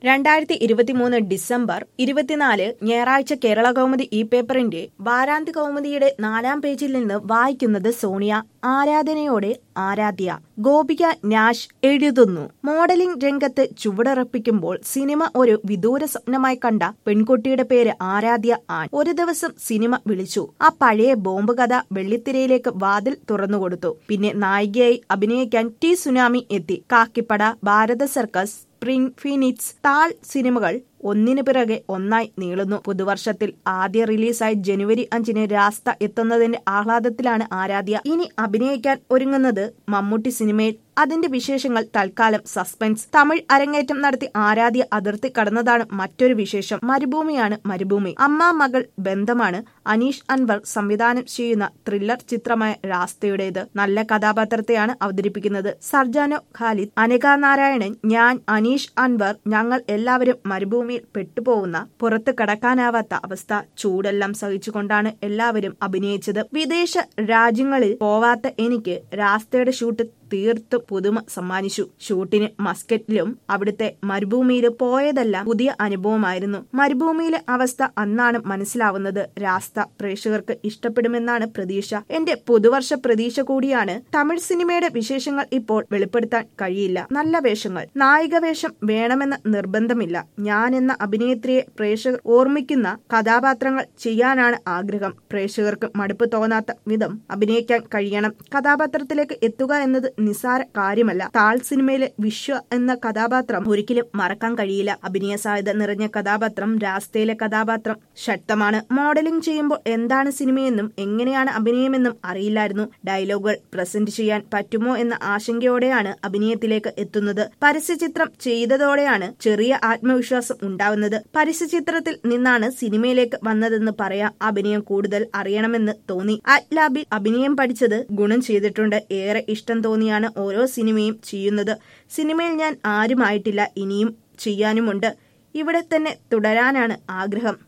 രണ്ടായിരത്തി ഇരുപത്തിമൂന്ന് ഡിസംബർ ഇരുപത്തിനാല് ഞായറാഴ്ച കേരള കൗമുദി ഈ പേപ്പറിന്റെ വാരാന്ത്യ കൗമുദിയുടെ നാലാം പേജിൽ നിന്ന് വായിക്കുന്നത് സോണിയ ആരാധനയോടെ ആരാധ്യ ഗോപിക നാഷ് എഴുതുന്നു മോഡലിംഗ് രംഗത്ത് ചുവടുറപ്പിക്കുമ്പോൾ സിനിമ ഒരു വിദൂര സ്വപ്നമായി കണ്ട പെൺകുട്ടിയുടെ പേര് ആരാധ്യ ആൻ ഒരു ദിവസം സിനിമ വിളിച്ചു ആ പഴയ ബോംബ് കഥ വെള്ളിത്തിരയിലേക്ക് വാതിൽ തുറന്നുകൊടുത്തു പിന്നെ നായികയായി അഭിനയിക്കാൻ ടി സുനാമി എത്തി Kakkipada Bharatha circus spring phoenix Thaal സിനിമകൾ ഒന്നിനു പിറകെ ഒന്നായി നീളുന്നു പുതുവർഷത്തിൽ ആദ്യ റിലീസായി ജനുവരി അഞ്ചിന് രാസ്ത എത്തുന്നതിന്റെ ആഹ്ലാദത്തിലാണ് ആരാധ്യ ഇനി അഭിനയിക്കാൻ ഒരുങ്ങുന്നത് മമ്മൂട്ടി സിനിമയിൽ അതിന്റെ വിശേഷങ്ങൾ തൽക്കാലം സസ്പെൻസ് തമിഴ് അരങ്ങേറ്റം നടത്തി ആരാധ്യ അതിർത്തി കടന്നതാണ് മറ്റൊരു വിശേഷം മരുഭൂമിയാണ് മരുഭൂമി അമ്മ മകൾ ബന്ധമാണ് അനീഷ് അൻവർ സംവിധാനം ചെയ്യുന്ന ത്രില്ലർ ചിത്രമായ രാസ്തയുടേത് നല്ല കഥാപാത്രത്തെയാണ് അവതരിപ്പിക്കുന്നത് സർജാനോ ഖാലിദ് അനിക നാരായണൻ ഞാൻ അനീഷ് അൻവർ ഞങ്ങൾ എല്ലാവരും മരുഭൂമിയിൽ പെട്ടുപോകുന്ന പുറത്തു കടക്കാനാവാത്ത അവസ്ഥ ചൂടെല്ലാം സഹിച്ചുകൊണ്ടാണ് എല്ലാവരും അഭിനയിച്ചത് വിദേശ രാജ്യങ്ങളിൽ പോവാത്ത എനിക്ക് രാസ്തയുടെ ഷൂട്ട് തീർത്തും പുതുമ സമ്മാനിച്ചു ഷൂട്ടിന് മസ്കറ്റിലും അവിടുത്തെ മരുഭൂമിയിലും പോയതെല്ലാം പുതിയ അനുഭവമായിരുന്നു മരുഭൂമിയിലെ അവസ്ഥ അന്നാണ് മനസ്സിലാവുന്നത് രാസ്ത പ്രേക്ഷകർക്ക് ഇഷ്ടപ്പെടുമെന്നാണ് പ്രതീക്ഷ എന്റെ പുതുവർഷ പ്രതീക്ഷ കൂടിയാണ് തമിഴ് സിനിമയുടെ വിശേഷങ്ങൾ ഇപ്പോൾ വെളിപ്പെടുത്താൻ കഴിയില്ല നല്ല വേഷങ്ങൾ നായിക വേഷം വേണമെന്ന നിർബന്ധമില്ല ഞാൻ എന്ന അഭിനേത്രിയെ പ്രേക്ഷകർ ഓർമ്മിക്കുന്ന കഥാപാത്രങ്ങൾ ചെയ്യാനാണ് ആഗ്രഹം പ്രേക്ഷകർക്ക് മടുപ്പ് തോന്നാത്ത വിധം അഭിനയിക്കാൻ കഴിയണം കഥാപാത്രത്തിലേക്ക് എത്തുക എന്നത് നിസ്സാര കാര്യമല്ല താൾ സിനിമയിലെ വിശ്വ എന്ന കഥാപാത്രം ഒരിക്കലും മറക്കാൻ കഴിയില്ല അഭിനയ സാധ്യത നിറഞ്ഞ കഥാപാത്രം രാസ്തയിലെ കഥാപാത്രം ശക്തമാണ് മോഡലിംഗ് ചെയ്യുമ്പോൾ എന്താണ് സിനിമയെന്നും എങ്ങനെയാണ് അഭിനയമെന്നും അറിയില്ലായിരുന്നു ഡയലോഗുകൾ പ്രസന്റ് ചെയ്യാൻ പറ്റുമോ എന്ന ആശങ്കയോടെയാണ് അഭിനയത്തിലേക്ക് എത്തുന്നത് പരസ്യചിത്രം ചെയ്തതോടെയാണ് ചെറിയ ആത്മവിശ്വാസം ഉണ്ടാവുന്നത് പരസ്യചിത്രത്തിൽ നിന്നാണ് സിനിമയിലേക്ക് വന്നതെന്ന് പറയാം അഭിനയം കൂടുതൽ അറിയണമെന്ന് തോന്നി അറ്റ്ലാബിൽ അഭിനയം പഠിച്ചത് ഗുണം ചെയ്തിട്ടുണ്ട് ഏറെ ഇഷ്ടം തോന്നിയാണ് ഓരോ സിനിമയും ചെയ്യുന്നത് സിനിമയിൽ ഞാൻ ആരുമായിട്ടില്ല ഇനിയും ചെയ്യാനുമുണ്ട് ഇവിടെ തന്നെ തുടരാനാണ് ആഗ്രഹം